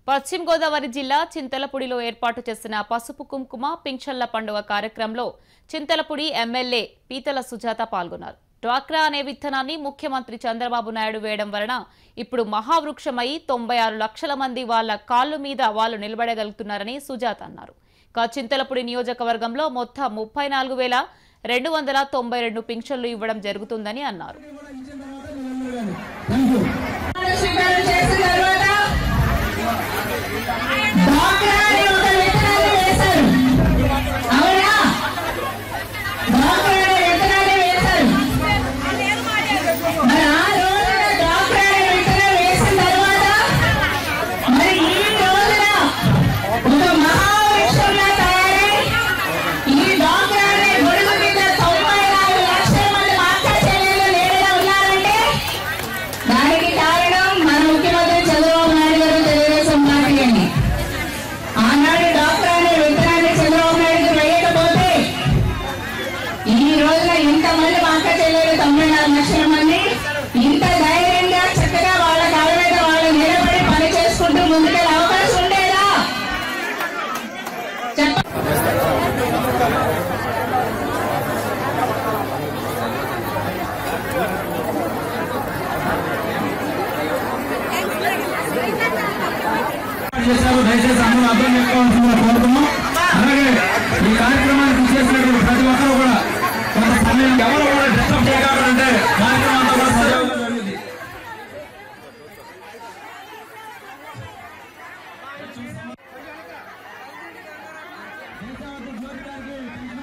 పశ్చిమ గోదావరి జిల్లా చింతలపూడిలో ఏర్పాటు చేసిన పసుపు కుంకుమ పింఛన్ల పండుగ కార్యక్రమంలో చింతలపూడి ఎమ్మెల్యే పీతల సుజాత పాల్గొన్నారు డ్వాక్రా అనే విత్తనాన్ని ముఖ్యమంత్రి చంద్రబాబు నాయుడు వేయడం వలన ఇప్పుడు మహావృక్షమై తొంభై ఆరు లక్షల మంది వాళ్ళ కాళ్ళు మీద వాళ్ళు నిలబడగలుగుతున్నారని సుజాత అన్నారు ఇక చింతలపూడి నియోజకవర్గంలో మొత్తం ముప్పై నాలుగు వేల రెండు వందల తొంభై రెండు పింఛన్లు ఇవ్వడం జరుగుతుందని అన్నారు స్వీకారం చేసిన తర్వాత డ్వాక్రా అనే ఒక విత్తనాన్ని వేశారు అవునా డ్వాక్రా అనే విత్తనాన్ని వేశారు మరి ఆ రోజున డ్వాక్రా అనే విత్తనం వేసిన తర్వాత మరి ఈ రోజున ఒక మహావృక్షంలా తయారై ఈ డ్వాక్రా అనే గొడుగు మీద తొంభై నాలుగు లక్షల మంది మాతా చెల్లెలు లేడగా ఉన్నారంటే దానికి కారణం మన ముఖ్యమంత్రి చంద్రబాబు నాయుడు గారు తెలుగుదేశం పార్టీ అని ఆనాడు డాక్టర్ అనే విత్తనాన్ని చంద్రబాబు నాయుడు వేయకపోతే ఈ రోజున ఇంతమంది మా అక్క చెల్లెలు తొంభై నాలుగు లక్షల మంది ఇంత ధైర్యంగా చక్కగా వాళ్ళ కాళ్ళ మీద వాళ్ళు నిలబడి పని చేసుకుంటూ ముందుకెళ్ళే అవకాశం ఉండేదా చెప్ప చేశారు దయచేసి అందరూ అర్థం చేసుకోవాల్సిందిగా కోరుతున్నాం అలాగే ఈ కార్యక్రమానికి చేసినటువంటి ప్రతి ఒక్కరు కూడా కొంత సమయం ఎవరు కూడా డిస్టర్బ్ చేయగలరంటే కార్యక్రమం అంతా కూడా సజావుగా జరిగింది జ్యోతి గారికి